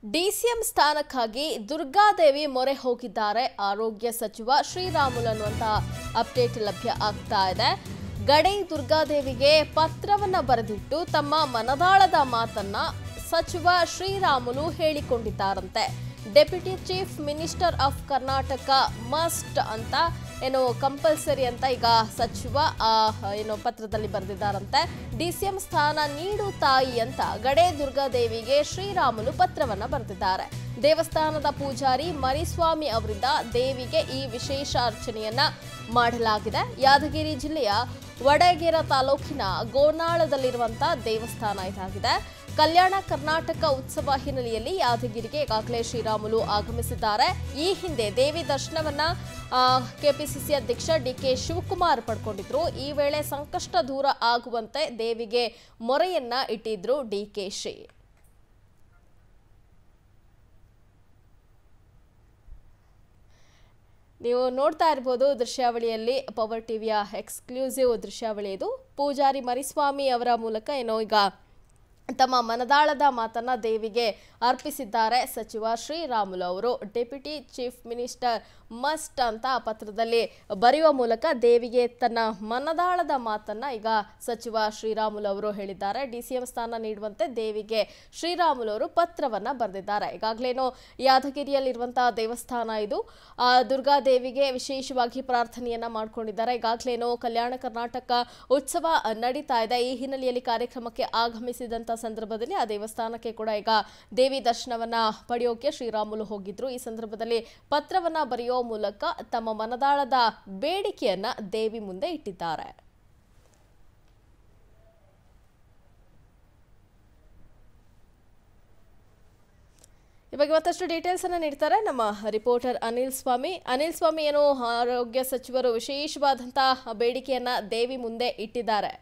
DCM ಸ್ಥಾನಕ್ಕಾಗಿ ದುರ್ಗಾದೇವಿ ಮೊರೆ ಹೋಗಿದ್ದಾರೆ ಆರೋಗ್ಯ ಸಚಿವ ಶ್ರೀರಾಮುಲು ಅನ್ನುವಂತ ಅಪ್ಡೇಟ್ ಲಭ್ಯ ಆಗ್ತಾ ಇದೆ ಗಡೈ ದುರ್ಗಾದೇವಿಗೆ ಪತ್ರವನ್ನ ಬರೆದಿಟ್ಟು ತಮ್ಮ ಮನದಾಳದ ಮಾತನ್ನ ಸಚಿವ ಶ್ರೀರಾಮುಲು ಹೇಳಿಕೊಂಡಿದ್ದಾರಂತೆ deputy chief minister of Karnataka must ಅಂತ ಏನು ಕಂಪಲ್ಸರಿ ಅಂತ ಈಗ ಸಚಿವ ಆ, ಏನು ಪತ್ರದಲ್ಲಿ ಬರೆದಿದ್ದಾರಂತೆ ಡಿಸಿಎಂ ಸ್ಥಾನ ನೀಡು ತಾಯಿ ಅಂತ ಗಡೆ ದುರ್ಗಾದೇವಿಗೆ ಶ್ರೀರಾಮುಲು ಪತ್ರವನ್ನ ಬರೆದಿದ್ದಾರೆ ದೇವಸ್ಥಾನದ ಪೂಜಾರಿ ಮರಿಸ್ವಾಮಿ ಅವರಿಂದ ದೇವಿಗೆ ಈ ವಿಶೇಷ ಅರ್ಚನೆಯನ್ನ ಮಾಡಲಾಗಿದೆ ಯಾದಗಿರಿ ಜಿಲ್ಲೆಯ ವಡಗೇರ ತಾಲೂಕಿನ ಗೋನಾಳದಲ್ಲಿರುವಂತಹ ದೇವಸ್ಥಾನ ಇದಾಗಿದೆ ಕಲ್ಯಾಣ ಕರ್ನಾಟಕ ಉತ್ಸವ ಹಿನ್ನೆಲೆಯಲ್ಲಿ ಯಾದಗಿರಿಗೆ ಈಗಾಗಲೇ ಶ್ರೀರಾಮುಲು ಆಗಮಿಸಿದ್ದಾರೆ ಈ ಹಿಂದೆ ದೇವಿ ದರ್ಶನವನ್ನ ಆ, ಕೆಪಿಸಿಸಿ ಅಧ್ಯಕ್ಷ ಡಿ ಕೆ ಶಿವಕುಮಾರ್ ಪಡ್ಕೊಂಡಿದ್ರು ಈ ವೇಳೆ ಸಂಕಷ್ಟ ದೂರ ಆಗುವಂತೆ ದೇವಿಗೆ ಮೊರೆಯನ್ನ ಇಟ್ಟಿದ್ರು ಡಿ ಕೆ ಶಿ ನೀವು ನೋಡ್ತಾ ಇರ್ಬೋದು ದೃಶ್ಯಾವಳಿಯಲ್ಲಿ ಪವರ್ ಟಿವಿಯ ಎಕ್ಸ್ಕ್ಲೂಸಿವ್ ದೃಶ್ಯಾವಳಿ ಇದು ಪೂಜಾರಿ ಮರಿಸ್ವಾಮಿ ಅವರ ಮೂಲಕ ಏನೋ ಈಗ ತಮ್ಮ ಮನದಾಳದ ಮಾತನ್ನ ದೇವಿಗೆ ಅರ್ಪಿಸಿದ್ದಾರೆ ಸಚಿವ ಶ್ರೀರಾಮುಲು ಅವರು ಡೆಪ್ಯೂಟಿ ಚೀಫ್ ಮಿನಿಸ್ಟರ್ ಮಸ್ಟ್ ಅಂತ ಆ ಪತ್ರದಲ್ಲಿ ಬರೆಯುವ ಮೂಲಕ ದೇವಿಗೆ ತನ್ನ ಮನದಾಳದ ಮಾತನ್ನ ಈಗ ಸಚಿವ ಶ್ರೀರಾಮುಲು ಅವರು ಹೇಳಿದ್ದಾರೆ ಡಿಸಿಎಂ ಸ್ಥಾನ ನೀಡುವಂತೆ ದೇವಿಗೆ ಶ್ರೀರಾಮುಲು ಅವರು ಪತ್ರವನ್ನ ಬರೆದಿದ್ದಾರೆ ಈಗಾಗಲೇನೋ ಯಾದಗಿರಿಯಲ್ಲಿರುವಂತಹ ದೇವಸ್ಥಾನ ಇದು ಆ ದುರ್ಗಾದೇವಿಗೆ ವಿಶೇಷವಾಗಿ ಪ್ರಾರ್ಥನೆಯನ್ನ ಮಾಡ್ಕೊಂಡಿದ್ದಾರೆ ಈಗಾಗಲೇನೋ ಕಲ್ಯಾಣ ಕರ್ನಾಟಕ ಉತ್ಸವ ನಡೀತಾ ಇದೆ ಈ ಹಿನ್ನೆಲೆಯಲ್ಲಿ ಕಾರ್ಯಕ್ರಮಕ್ಕೆ ಆಗಮಿಸಿದಂತ ಸಂದರ್ಭದಲ್ಲಿ ಆ ದೇವಸ್ಥಾನಕ್ಕೆ ಕೂಡ ಈಗ ದೇವಿ ದರ್ಶನವನ್ನ ಪಡೆಯೋಕೆ ಶ್ರೀರಾಮುಲು ಹೋಗಿದ್ರು ಈ ಸಂದರ್ಭದಲ್ಲಿ ಪತ್ರವನ್ನ ಬರೆಯೋ ಮೂಲಕ ತಮ್ಮ ಮನದಾಳದ ಬೇಡಿಕೆಯನ್ನ ದೇವಿ ಮುಂದೆ ಇಟ್ಟಿದ್ದಾರೆ ಈ ಬಗ್ಗೆ ಮತ್ತಷ್ಟು ಡೀಟೇಲ್ಸ್ ಅನ್ನ ನೀಡ್ತಾರೆ ನಮ್ಮ ರಿಪೋರ್ಟರ್ ಅನಿಲ್ ಸ್ವಾಮಿ ಅನಿಲ್ ಸ್ವಾಮಿ ಏನು ಆರೋಗ್ಯ ಸಚಿವರು ವಿಶೇಷವಾದಂತಹ ಬೇಡಿಕೆಯನ್ನ ದೇವಿ ಮುಂದೆ ಇಟ್ಟಿದ್ದಾರೆ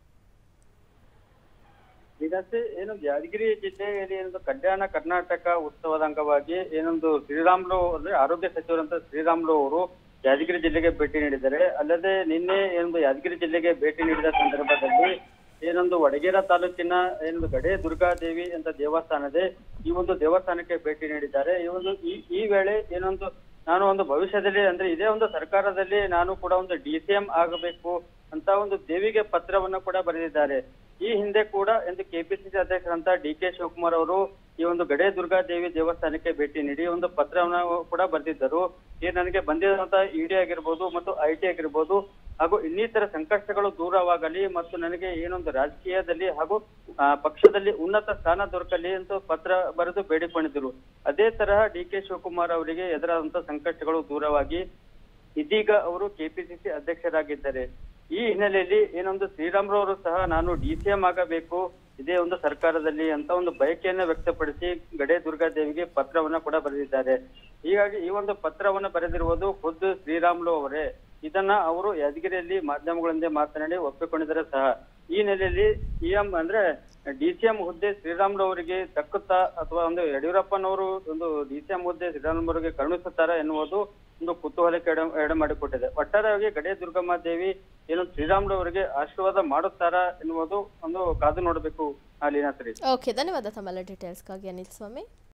ಇದಷ್ಟೇ ಏನು ಯಾದಗಿರಿ ಜಿಲ್ಲೆಯಲ್ಲಿ ಏನೊಂದು ಕಲ್ಯಾಣ ಕರ್ನಾಟಕ ಉತ್ಸವದ ಅಂಗವಾಗಿ ಏನೊಂದು ಶ್ರೀರಾಮ್ಲು ಅಂದ್ರೆ ಆರೋಗ್ಯ ಸಚಿವರಂತ ಶ್ರೀರಾಮ್ಲು ಅವರು ಯಾದಗಿರಿ ಜಿಲ್ಲೆಗೆ ಭೇಟಿ ನೀಡಿದ್ದಾರೆ ಅಲ್ಲದೆ ನಿನ್ನೆ ಏನೊಂದು ಯಾದಗಿರಿ ಜಿಲ್ಲೆಗೆ ಭೇಟಿ ನೀಡಿದ ಸಂದರ್ಭದಲ್ಲಿ ಏನೊಂದು ವಡಗೇರ ತಾಲೂಕಿನ ಏನೊಂದು ಗಡೆ ದುರ್ಗಾದೇವಿ ಅಂತ ದೇವಸ್ಥಾನ ಇದೆ ಈ ಒಂದು ದೇವಸ್ಥಾನಕ್ಕೆ ಭೇಟಿ ನೀಡಿದ್ದಾರೆ ಈ ಒಂದು ಈ ಈ ವೇಳೆ ಏನೊಂದು ನಾನು ಒಂದು ಭವಿಷ್ಯದಲ್ಲಿ ಅಂದ್ರೆ ಇದೇ ಒಂದು ಸರ್ಕಾರದಲ್ಲಿ ನಾನು ಕೂಡ ಒಂದು ಡಿ ಸಿ ಎಂ ಆಗಬೇಕು ಅಂತ ಒಂದು ದೇವಿಗೆ ಪತ್ರವನ್ನು ಕೂಡ ಬರೆದಿದ್ದಾರೆ ಈ ಹಿಂದೆ ಕೂಡ ಎಂದು ಕೆಪಿಸಿಸಿ ಅಧ್ಯಕ್ಷರಂತ ಡಿ ಕೆ ಶಿವಕುಮಾರ್ ಅವರು ಈ ಒಂದು ಗಡೆ ದುರ್ಗಾದೇವಿ ದೇವಸ್ಥಾನಕ್ಕೆ ಭೇಟಿ ನೀಡಿ ಒಂದು ಪತ್ರವನ್ನು ಕೂಡ ಬರೆದಿದ್ದರು ಈ ನನಗೆ ಬಂದಿರುವಂತಹ ಇಡಿ ಆಗಿರ್ಬೋದು ಮತ್ತು ಐ ಟಿ ಆಗಿರ್ಬೋದು ಹಾಗೂ ಇನ್ನಿತರ ಸಂಕಷ್ಟಗಳು ದೂರವಾಗಲಿ ಮತ್ತು ನನಗೆ ಏನೊಂದು ರಾಜಕೀಯದಲ್ಲಿ ಹಾಗೂ ಆ, ಪಕ್ಷದಲ್ಲಿ ಉನ್ನತ ಸ್ಥಾನ ದೊರಕಲಿ ಅಂತ ಪತ್ರ ಬರೆದು ಬೇಡಿಕೊಂಡಿದ್ದರು ಅದೇ ತರಹ ಡಿ ಕೆ ಶಿವಕುಮಾರ್ ಅವರಿಗೆ ಎದುರಾದಂತಹ ಸಂಕಷ್ಟಗಳು ದೂರವಾಗಿ ಇದೀಗ ಅವರು ಕೆಪಿಸಿಸಿ ಅಧ್ಯಕ್ಷರಾಗಿದ್ದಾರೆ ಈ ಹಿನ್ನೆಲೆಯಲ್ಲಿ ಏನೊಂದು ಶ್ರೀರಾಮ್ರವರು ಸಹ ನಾನು ಡಿ ಸಿ ಎಂ ಆಗಬೇಕು ಇದೇ ಒಂದು ಸರ್ಕಾರದಲ್ಲಿ ಅಂತ ಒಂದು ಬಯಕೆಯನ್ನ ವ್ಯಕ್ತಪಡಿಸಿ ಗಡೆ ದುರ್ಗಾದೇವಿಗೆ ಪತ್ರವನ್ನ ಕೂಡ ಬರೆದಿದ್ದಾರೆ ಹೀಗಾಗಿ ಈ ಒಂದು ಪತ್ರವನ್ನ ಬರೆದಿರುವುದು ಖುದ್ದು ಶ್ರೀರಾಮ್ಲು ಅವರೇ ಇದನ್ನ ಅವರು ಯಾದಗಿರಿಯಲ್ಲಿ ಮಾಧ್ಯಮಗಳಿಂದ ಮಾತನಾಡಿ ಒಪ್ಪಿಕೊಂಡಿದ್ದಾರೆ ಸಹ ಈ ನೆಲೆಯಲ್ಲಿ ಸಿಎಂ ಅಂದ್ರೆ ಡಿ ಸಿ ಎಂ ಹುದ್ದೆ ಶ್ರೀರಾಮ್ಲು ಅವರಿಗೆ ದಕ್ಕುತ್ತಾ ಅಥವಾ ಒಂದು ಯಡಿಯೂರಪ್ಪನವರು ಒಂದು ಡಿ ಸಿ ಎಂ ಹುದ್ದೆ ಶ್ರೀರಾಮ್ ಅವರಿಗೆ ಕರುಣಿಸುತ್ತಾರಾ ಎನ್ನುವುದು ಒಂದು ಕುತೂಹಲಕ್ಕೆ ಎಡೆ ಎಡೆ ಮಾಡಿಕೊಟ್ಟಿದೆ ಒಟ್ಟಾರೆಯಾಗಿ ಗಡೆ ದುರ್ಗಮ್ಮ ದೇವಿ ಏನು ಶ್ರೀರಾಮ್ಲು ಅವರಿಗೆ ಆಶೀರ್ವಾದ ಮಾಡುತ್ತಾರಾ ಎನ್ನುವುದು ಒಂದು ಕಾದು ನೋಡಬೇಕು ಲೀನಾಶ್ರೀ ಓಕೆ ಧನ್ಯವಾದ ತಮ್ಮೆಲ್ಲ ಡೀಟೇಲ್ಸ್ಗಾಗಿ ಅನಿಲ್ ಸ್ವಾಮಿ